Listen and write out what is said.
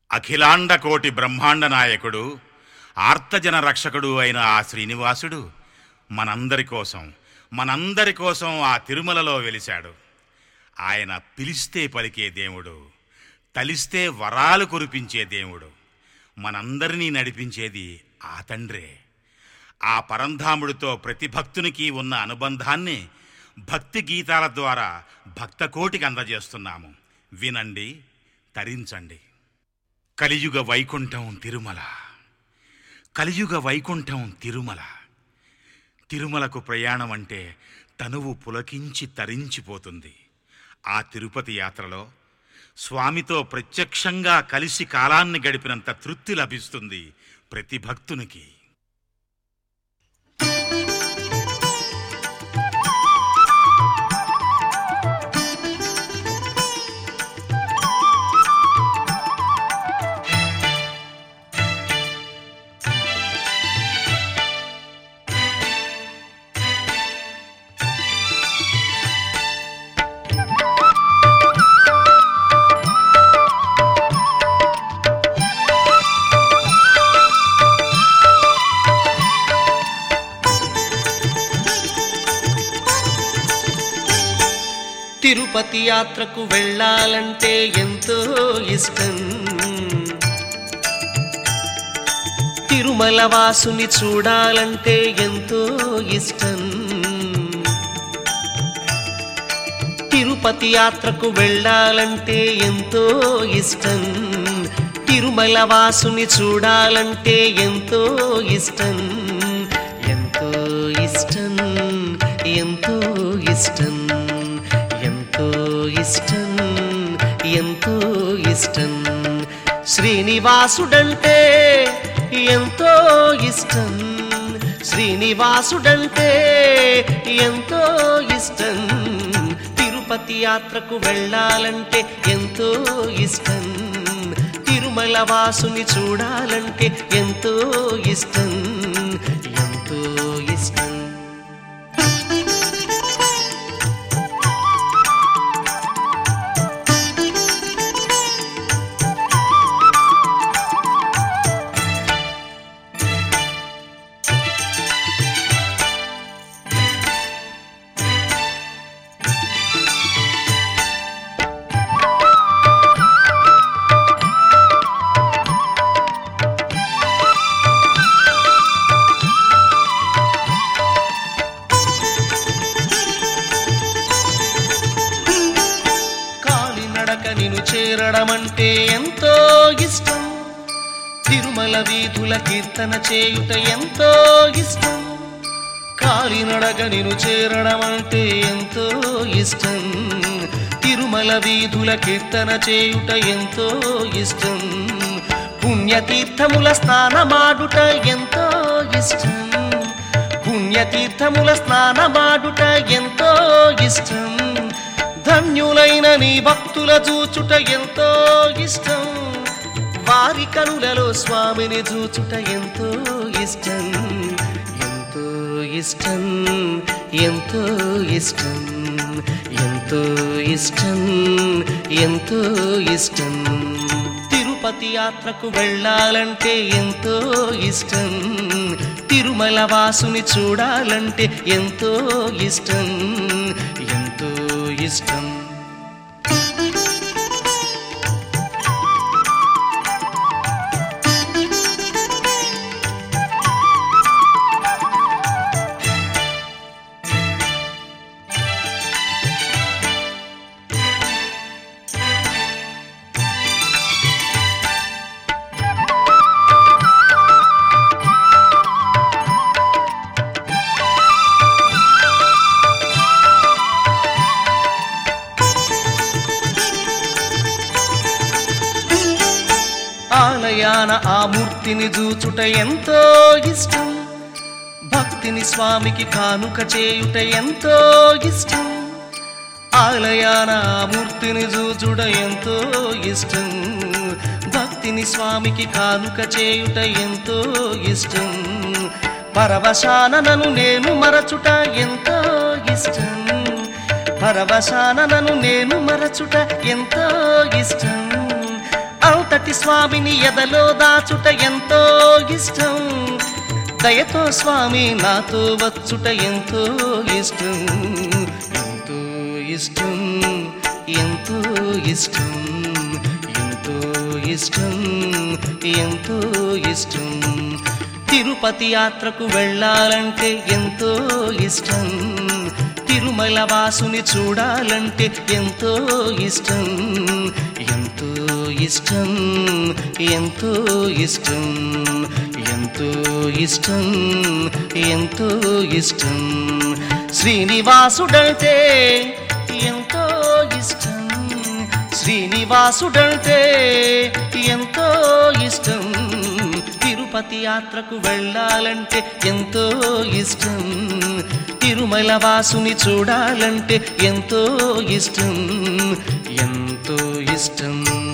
అఖిలాండ కోటి బ్రహ్మాండ నాయకుడు ఆర్తజన రక్షకుడు అయిన ఆ శ్రీనివాసుడు మనందరి కోసం మనందరి కోసం ఆ తిరుమలలో వెలిశాడు ఆయన పిలిస్తే పలికే దేవుడు తలిస్తే వరాలు కురిపించే దేవుడు మనందరినీ నడిపించేది ఆ తండ్రే ఆ పరంధాముడితో ప్రతి భక్తునికి ఉన్న అనుబంధాన్ని భక్తి గీతాల ద్వారా భక్తకోటికి అందజేస్తున్నాము వినండి తరించండి కలియుగ వైకుంఠం తిరుమల కలియుగ వైకుంఠం తిరుమల తిరుమలకు ప్రయాణం అంటే తనువు పులకించి తరించిపోతుంది ఆ తిరుపతి యాత్రలో స్వామితో ప్రత్యక్షంగా కలిసి కాలాన్ని గడిపినంత తృప్తి లభిస్తుంది ప్రతి భక్తునికి తిరుపతి యాత్రకు వెళ్ళాలంటే ఎంతో ఇష్టం తిరుమల వాసుని చూడాలంటే ఎంతో ఇష్టం తిరుపతి యాత్రకు వెళ్ళాలంటే ఎంతో ఇష్టం తిరుమల వాసుని చూడాలంటే ఎంతో ఇష్టం ఎంతో ఇష్టం ఎంతో ఇష్టం ఎంతో ఇష్టం ఎంతో ఇష్టం శ్రీనివాసుడంటే ఎంతో ఇష్టం శ్రీనివాసుడంటే ఎంతో ఇష్టం తిరుపతి యాత్రకు వెళ్ళాలంటే ఎంతో ఇష్టం తిరుమల వాసుని చూడాలంటే ఎంతో ఇష్టం ఎంతో ఇష్టం కాలినడక నిన్ను చేరడమంటే ఎంతో ఇష్టం తిరుమల వీధుల కీర్తన చేయుట ఎంతో ఇష్టం కాలినడక నిన్ను చేరడమంటే ఎంతో ఇష్టం తిరుమల వీధుల కీర్తన చేయుట ఎంతో ఇష్టం పుణ్యతీర్థముల స్నానమాడుట ఎంతో ఇష్టం పుణ్యతీర్థముల స్నానమాడుట ఎంతో ఇష్టం ధన్యులైన నీ భక్తుల చూచుట ఎంతో ఇష్టం వారి కనులలో స్వామిని చూచుట ఎంతో ఇష్టం ఎంతో ఇష్టం ఎంతో ఇష్టం ఎంతో ఇష్టం ఎంతో ఇష్టం తిరుపతి యాత్రకు వెళ్ళాలంటే ఎంతో ఇష్టం తిరుమల వాసుని చూడాలంటే ఎంతో ఇష్టం ఎంతో ఇష్టం ఆలయాన ఆ మూర్తిని చూచుట ఎంతో ఇష్టం భక్తిని స్వామికి కానుక చేయుట ఎంతో ఇష్టం ఆలయాన ఆ మూర్తిని చూచుట ఎంతో ఇష్టం భక్తిని స్వామికి కానుక చేయుట ఎంతో ఇష్టం పరవశాన నన్ను నేను మరచుట ఎంతో ఇష్టం పరవశాన నన్ను నేను మరచుట ఎంతో ఇష్టం అంత మొదటి స్వామిని ఎదలో దాచుట ఎంతో ఇష్టం దయతో స్వామి నాతో వచ్చుట ఎంతో ఇష్టం ఎంతో ఇష్టం ఎంతో ఇష్టం ఎంతో ఇష్టం ఎంతో ఇష్టం తిరుపతి యాత్రకు వెళ్ళాలంటే ఎంతో ఇష్టం తిరుమల వాసుని చూడాలంటే ఎంతో ఇష్టం ఎంతో ఇష్టం ఎంతో ఇష్టం ఎంతో ఇష్టం ఎంతో ఇష్టం శ్రీనివాసుడంటే ఎంతో ఇష్టం శ్రీనివాసుడంటే ఎంతో ఇష్టం తిరుపతి యాత్రకు వెళ్ళాలంటే ఎంతో ఇష్టం తిరుమల వాసుని చూడాలంటే ఎంతో ఇష్టం ఎంతో ఇష్టం